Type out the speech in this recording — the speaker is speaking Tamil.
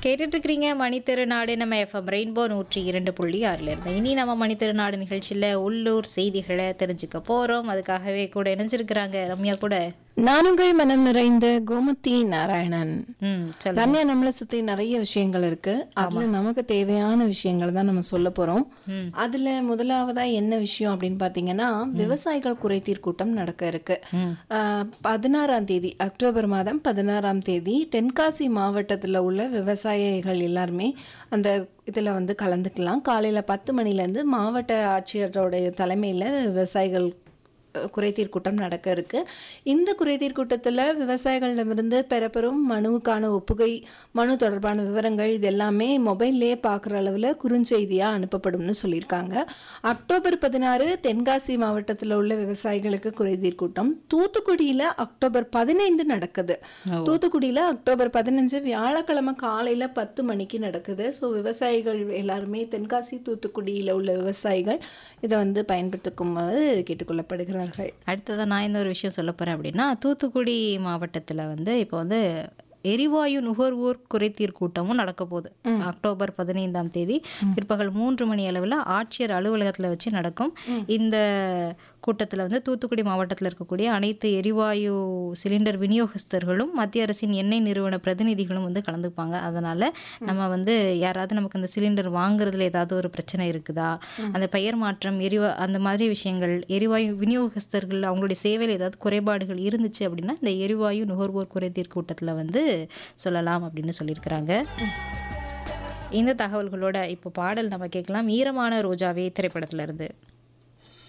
கேட்டுட்டு இருக்கிறீங்க மணித்திருநாடு நம்ம எஃப்எம் ரெயின்போ நூற்றி இரண்டு புள்ளி ஆறில் இருந்து இனி நம்ம மணித்திருநாடு நிகழ்ச்சியில் உள்ளூர் செய்திகளை தெரிஞ்சுக்க போகிறோம் அதுக்காகவே கூட இணைஞ்சிருக்கிறாங்க ரம்யா கூட நானுங்கள் மனம் நிறைந்த கோமதி நாராயணன் ம் சொல்லு ரம்யா நம்மளை சுத்தி நிறைய விஷயங்கள் இருக்கு அதுல நமக்கு தேவையான விஷயங்கள் தான் நம்ம சொல்ல போறோம் ம். அதுல முதலாவதா என்ன விஷயம் அப்படின்னு பாத்தீங்கன்னா விவசாயிகள் குறைதீர் கூட்டம் நடக்க இருக்கு ம். ஆஹ், பதினாறாம் தேதி அக்டோபர் மாதம் பதினாறாம் தேதி தென்காசி மாவட்டத்துல உள்ள விவசாயிகள் எல்லாருமே அந்த இதுல வந்து கலந்துக்கலாம் காலையில பத்து மணில இருந்து மாவட்ட ஆட்சியரோடைய தலைமையில விவசாயிகள் அஹ், குறைதீர் கூட்டம் நடக்க இருக்கு இந்த குறைதீர் கூட்டத்தில் விவசாயிகளிடமிருந்து பெறப்பெறும் மனுவுக்கான ஒப்புகை மனு தொடர்பான விவரங்கள் இது எல்லாமே மொபைல்லேயே பார்க்குற அளவில் குறுஞ்செய்தியாக அனுப்பப்படும்னு சொல்லியிருக்காங்க அக்டோபர் பதினாறு தென்காசி மாவட்டத்தில் உள்ள விவசாயிகளுக்கு குறைதீர் கூட்டம் தூத்துக்குடியில் அக்டோபர் பதினைந்து நடக்குது தூத்துக்குடியில் அக்டோபர் பதினஞ்சு வியாழக்கிழமை காலையில் பத்து மணிக்கு நடக்குது ஸோ விவசாயிகள் எல்லாருமே தென்காசி தூத்துக்குடியில் உள்ள விவசாயிகள் இதை வந்து பயன்படுத்திக்குமாறு கேட்டுக்கொள்ளப்படுகிறார்கள் அடுத்ததான் நான் இன்னொரு விஷயம் சொல்ல போகிறேன் அப்படின்னா தூத்துக்குடி மாவட்டத்தில் வந்து இப்போ வந்து எரிவாயு நுகர்வோர் குறைதீர் கூட்டமும் நடக்க போகுது அக்டோபர் பதினைந்தாம் தேதி பிற்பகல் மூன்று மணி அளவில் ஆட்சியர் அலுவலகத்தில் வச்சு நடக்கும் இந்த கூட்டத்தில் வந்து தூத்துக்குடி மாவட்டத்தில் இருக்கக்கூடிய அனைத்து எரிவாயு சிலிண்டர் விநியோகஸ்தர்களும் மத்திய அரசின் எண்ணெய் நிறுவன பிரதிநிதிகளும் வந்து கலந்துப்பாங்க அதனால் நம்ம வந்து யாராவது நமக்கு அந்த சிலிண்டர் வாங்குறதுல ஏதாவது ஒரு பிரச்சனை இருக்குதா அந்த பெயர் மாற்றம் எரிவா அந்த மாதிரி விஷயங்கள் எரிவாயு விநியோகஸ்தர்கள் அவங்களுடைய சேவையில் ஏதாவது குறைபாடுகள் இருந்துச்சு அப்படின்னா இந்த எரிவாயு நுகர்வோர் குறைதீர் கூட்டத்தில் வந்து சொல்லலாம் அப்படின்னு சொல்லியிருக்கிறாங்க இந்த தகவல்களோட இப்போ பாடல் நம்ம கேட்கலாம் ஈரமான ரோஜாவே திரைப்படத்துல இருந்து